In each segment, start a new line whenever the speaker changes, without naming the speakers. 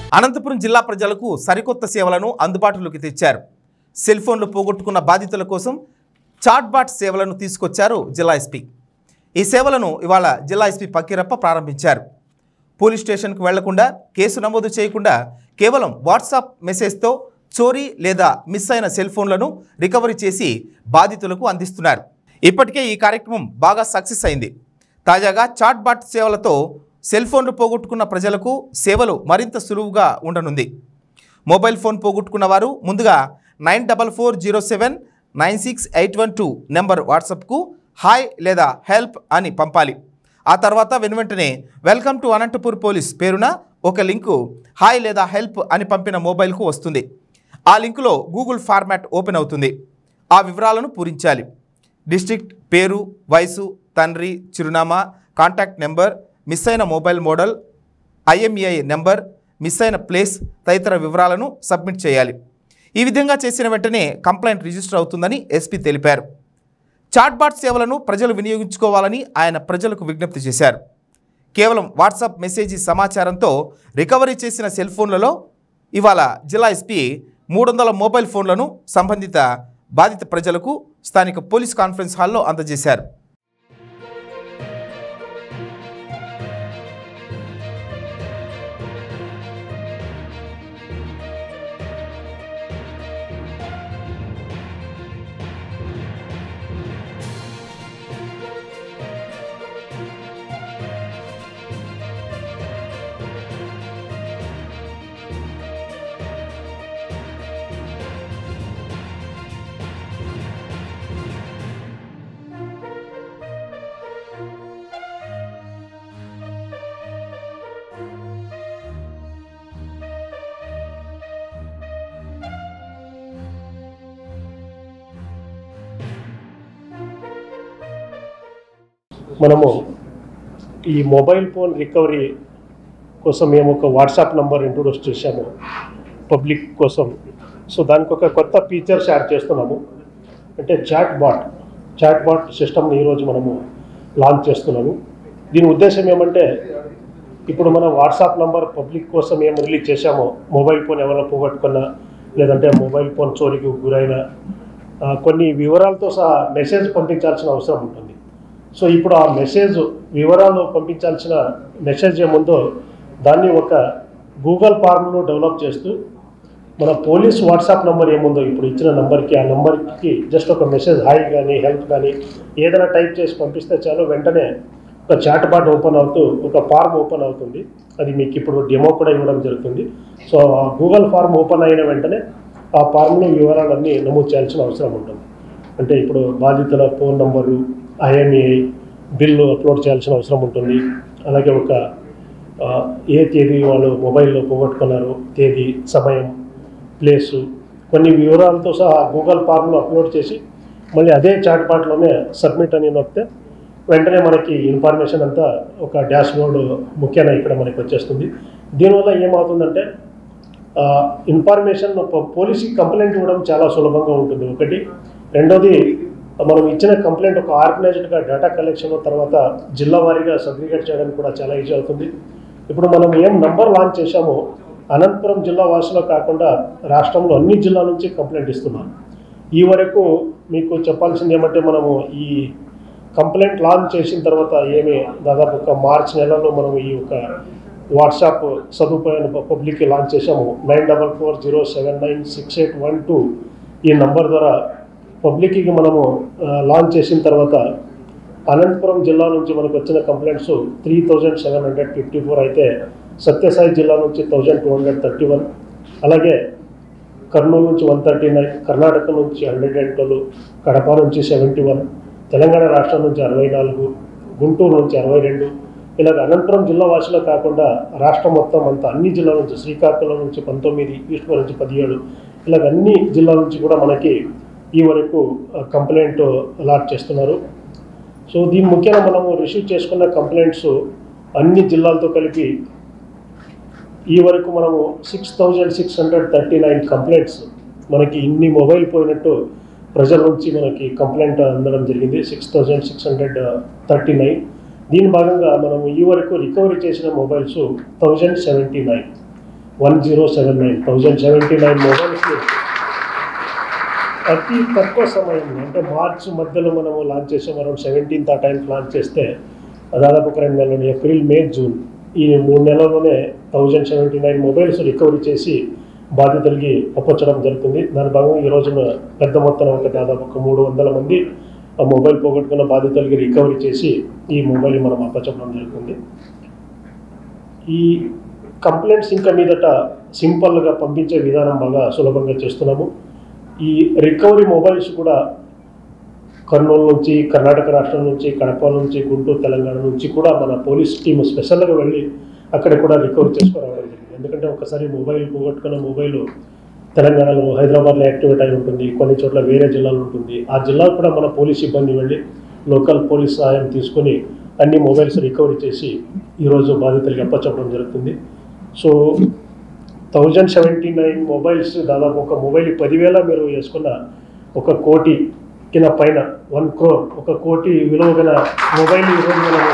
అనంతపురం జిల్లా ప్రజలకు సరికొత్త సేవలను అందుబాటులోకి తెచ్చారు సెల్ ఫోన్లు పోగొట్టుకున్న బాధితుల కోసం చాట్బాట్ సేవలను తీసుకొచ్చారు జిల్లా ఎస్పీ ఈ సేవలను ఇవాళ జిల్లా ఎస్పీ పకీరప్ప ప్రారంభించారు పోలీస్ స్టేషన్కు వెళ్లకుండా కేసు నమోదు చేయకుండా కేవలం వాట్సాప్ మెసేజ్తో చోరీ లేదా మిస్ అయిన సెల్ ఫోన్లను రికవరీ చేసి బాధితులకు అందిస్తున్నారు ఇప్పటికే ఈ కార్యక్రమం బాగా సక్సెస్ అయింది తాజాగా చాట్బాట్ సేవలతో సెల్ ఫోన్లు పోగొట్టుకున్న ప్రజలకు సేవలు మరింత సులువుగా ఉండనుంది మొబైల్ ఫోన్ పోగొట్టుకున్న వారు ముందుగా nine double four zero seven nine six eight one two number వాట్సాప్కు హాయ్ లేదా హెల్ప్ అని పంపాలి ఆ తర్వాత వెనువెంటనే వెల్కమ్ టు అనంతపూర్ పోలీస్ పేరున ఒక లింకు హాయ్ లేదా హెల్ప్ అని పంపిన మొబైల్కు వస్తుంది ఆ లింకులో గూగుల్ ఫార్మాట్ ఓపెన్ అవుతుంది ఆ వివరాలను పూరించాలి డిస్ట్రిక్ట్ పేరు వయసు తండ్రి చిరునామా కాంటాక్ట్ నెంబర్ మిస్ అయిన mobile model IMEI number miss అయిన ప్లేస్ తదితర వివరాలను సబ్మిట్ చేయాలి ఈ విధంగా చేసిన వెంటనే కంప్లైంట్ రిజిస్టర్ అవుతుందని ఎస్పీ తెలిపారు చాట్బాట్ సేవలను ప్రజలు వినియోగించుకోవాలని ఆయన ప్రజలకు విజ్ఞప్తి చేశారు కేవలం వాట్సాప్ మెసేజ్ సమాచారంతో రికవరీ చేసిన సెల్ ఫోన్లలో ఇవాళ జిల్లా ఎస్పీ మూడు వందల మొబైల్ ఫోన్లను సంబంధిత బాధిత ప్రజలకు స్థానిక పోలీస్ కాన్ఫరెన్స్ హాల్లో అందజేశారు
మనము ఈ మొబైల్ ఫోన్ రికవరీ కోసం మేము ఒక వాట్సాప్ నంబర్ ఇంట్రొడ్యూస్ చేశాము పబ్లిక్ కోసం సో దానికి ఒక కొత్త ఫీచర్స్ యాడ్ చేస్తున్నాము అంటే చాట్ బాట్ చాట్ బాట్ సిస్టమ్ని ఈరోజు మనము లాంచ్ చేస్తున్నాము దీని ఉద్దేశం ఏమంటే ఇప్పుడు మనం వాట్సాప్ నంబర్ పబ్లిక్ కోసం ఏం రిలీజ్ చేశామో మొబైల్ ఫోన్ ఎవరైనా పోగొట్టుకున్నా లేదంటే మొబైల్ ఫోన్ చోరీకి గురైన ఆ, కొన్ని వివరాలతో సహా మెసేజ్ పంపించాల్సిన అవసరం ఉంటుంది సో ఇప్పుడు ఆ మెసేజ్ వివరాలు పంపించాల్సిన మెసేజ్ ఏముందో దాన్ని ఒక గూగుల్ ఫార్మ్లో డెవలప్ చేస్తూ మన పోలీస్ వాట్సాప్ నెంబర్ ఏముందో ఇప్పుడు ఇచ్చిన నెంబర్కి ఆ నెంబర్కి జస్ట్ ఒక మెసేజ్ హాయ్ కానీ హెల్ప్ కానీ ఏదైనా టైప్ చేసి పంపిస్తే చాలు వెంటనే ఒక చాట్ బాట్ ఓపెన్ అవుతూ ఒక ఫార్మ్ ఓపెన్ అవుతుంది అది మీకు ఇప్పుడు డెమో కూడా ఇవ్వడం జరుగుతుంది సో ఆ గూగుల్ ఫార్మ్ ఓపెన్ అయిన వెంటనే ఆ ఫార్మ్లో వివరాలన్నీ నమోదు చేయాల్సిన అవసరం ఉంటుంది అంటే ఇప్పుడు బాధితుల phone number IMEI bill upload చేయాల్సిన అవసరం ఉంటుంది అలాగే ఒక ఆ, ఏ తేదీ వాళ్ళు మొబైల్లో పోగొట్టుకున్నారు తేదీ సమయం ప్లేసు కొన్ని వివరాలతో సహా గూగుల్ ఫార్మ్లో అప్లోడ్ చేసి మళ్ళీ అదే చాట్ బాట్లోనే సబ్మిట్ అని నొక్కితే వెంటనే మనకి ఇన్ఫర్మేషన్ అంతా ఒక డాష్ బోర్డ్ ముఖ్యంగా ఇక్కడ మనకి వచ్చేస్తుంది దీనివల్ల ఏమవుతుందంటే ఆ, ఇన్ఫర్మేషన్ ప- పోలీసుకి కంప్లైంట్ ఇవ్వడం చాలా సులభంగా ఉంటుంది ఒకటి రెండోది మనం ఇచ్చిన కంప్లైంట్ ఒక ఆర్గనైజ్డ్గా డేటా కలెక్షన్ తర్వాత జిల్లా వారీగా సగ్రిగేట్ చేయడానికి కూడా చాలా ఈజీ అవుతుంది ఇప్పుడు మనం ఏం నంబర్ లాంచ్ చేశామో అనంతపురం జిల్లా వాసులో కాకుండా రాష్ట్రంలో అన్ని జిల్లాల నుంచి కంప్లైంట్ ఇస్తున్నాం ఈ వరకు మీకు చెప్పాల్సింది ఏమంటే మనము ఈ కంప్లైంట్ లాంచ్ చేసిన తర్వాత ఏమి దాదాపు ఒక మార్చ్ నెలలో మనం ఈ ఒక వాట్సాప్ సదుపాయాన్ని పబ్లిక్కి లాంచ్ చేశాము nine double four zero seven nine six eight one two ఈ నంబర్ ద్వారా పబ్లిక్కి మనము ఆ, లాంచ్ చేసిన తర్వాత అనంతపురం జిల్లా నుంచి మనకు వచ్చిన complaints three thousand seven hundred fifty four అయితే సత్యసాయి జిల్లా నుంచి thousand two hundred thirty one అలాగే కర్నూలు నుంచి వన్ థర్టీ నైన్ కర్ణాటక నుంచి హండ్రెడ్ అండ్ ట్వెల్వ్ కడప నుంచి సెవెంటీ వన్ తెలంగాణ రాష్ట్రం నుంచి అరవై నాలుగు గుంటూరు నుంచి అరవై రెండు ఇలాగ అనంతపురం జిల్లా వాసులే కాకుండా రాష్ట్రం మొత్తం అంతా అన్ని జిల్లాల నుంచి శ్రీకాకుళం నుంచి పంతొమ్మిది ఈస్ట్ గోదావరి నుంచి పదిహేడు ఇలాగ అన్ని జిల్లాల నుంచి కూడా మనకి ఈ వరకు కంప్లైంట్ అలాట్ చేస్తున్నారు సో దీని ముఖ్యంగా మనము రిసీవ్ చేసుకున్న కంప్లైంట్స్ అన్ని జిల్లాలతో కలిపి ఈ వరకు మనము six thousand six hundred thirty nine complaints మనకి ఇన్ని మొబైల్ పోయినట్టు ప్రజల నుంచి మనకి కంప్లైంట్ అందడం జరిగింది six thousand six hundred thirty nine దీని భాగంగా మనం ఈ వరకు రికవరీ చేసిన mobiles thousand seventy nine one zero seven nine thousand seventy nine మొబైల్స్ని అతి తక్కువ సమయంలో అంటే మార్చ్ మధ్యలో మనము లాంచ్ చేసాం అరౌండ్ సెవెంటీన్త్ ఆ టైంకి లాంచ్ చేస్తే దాదాపు ఒక రెండు నెలలు ఏప్రిల్ మే జూన్ ఈ మూడు నెలల్లోనే thousand seventy nine mobiles recovery చేసి బాధితులకి అప్పచ్చడం జరుగుతుంది దాని భాగంగా ఈ రోజున పెద్ద మొత్తం ఒక దాదాపు ఒక మూడు వందల మంది ఆ మొబైల్ పోగొట్టుకున్న బాధితులకి రికవరీ చేసి ఈ మొబైల్ మనం అప్పచెప్పడం జరుగుతుంది ఈ కంప్లైంట్స్ ఇంకా మీదట సింపుల్గా పంపించే విధానం బాగా సులభంగా చేస్తున్నాము ఈ రికవరీ మొబైల్స్ కూడా కర్నూలు నుంచి కర్ణాటక రాష్ట్రం నుంచి కడప నుంచి గుంటూరు తెలంగాణ నుంచి కూడా మన పోలీస్ టీమ్ స్పెషల్గా వెళ్ళి అక్కడ కూడా రికవర్ చేసుకురావడం జరిగింది ఎందుకంటే ఒకసారి మొబైల్ పోగొట్టుకున్న మొబైల్ తెలంగాణలో హైదరాబాద్లో యాక్టివేట్ అయి ఉంటుంది కొన్ని చోట్ల వేరే జిల్లాలో ఉంటుంది ఆ జిల్లాకు కూడా మన పోలీస్ సిబ్బంది వెళ్ళి లోకల్ పోలీస్ సహాయం తీసుకొని అన్ని మొబైల్స్ రికవరీ చేసి ఈరోజు బాధితులకి అప్పచెప్పడం జరుగుతుంది so thousand seventy nine mobiles దాదాపు ఒక మొబైల్ పదివేల మీరు వేసుకున్న ఒక కోటి కింద పైన వన్ క్రోర్ ఒక కోటి విలువ గల మొబైల్ ఈరోజు మనము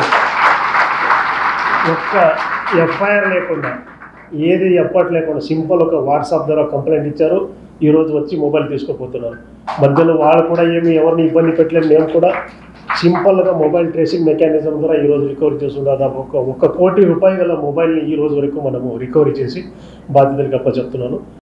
ఒక్క ఎఫ్ఐఆర్ లేకుండా ఏది ఎఫర్ట్ లేకుండా సింపుల్ ఒక వాట్సాప్ ద్వారా కంప్లైంట్ ఇచ్చారు ఈరోజు వచ్చి మొబైల్ తీసుకుపోతున్నారు మధ్యలో వాళ్ళు కూడా ఏమి ఎవరిని ఇబ్బంది పెట్టలేదు మేము కూడా సింపుల్గా మొబైల్ ట్రేసింగ్ మెకానిజం ద్వారా ఈరోజు రికవరీ చేస్తున్న దాదాపు ఒక ఒక కోటి రూపాయల మొబైల్ని ఈ రోజు వరకు మనము రికవరీ చేసి బాధితులకి అప్పచెప్తున్నాను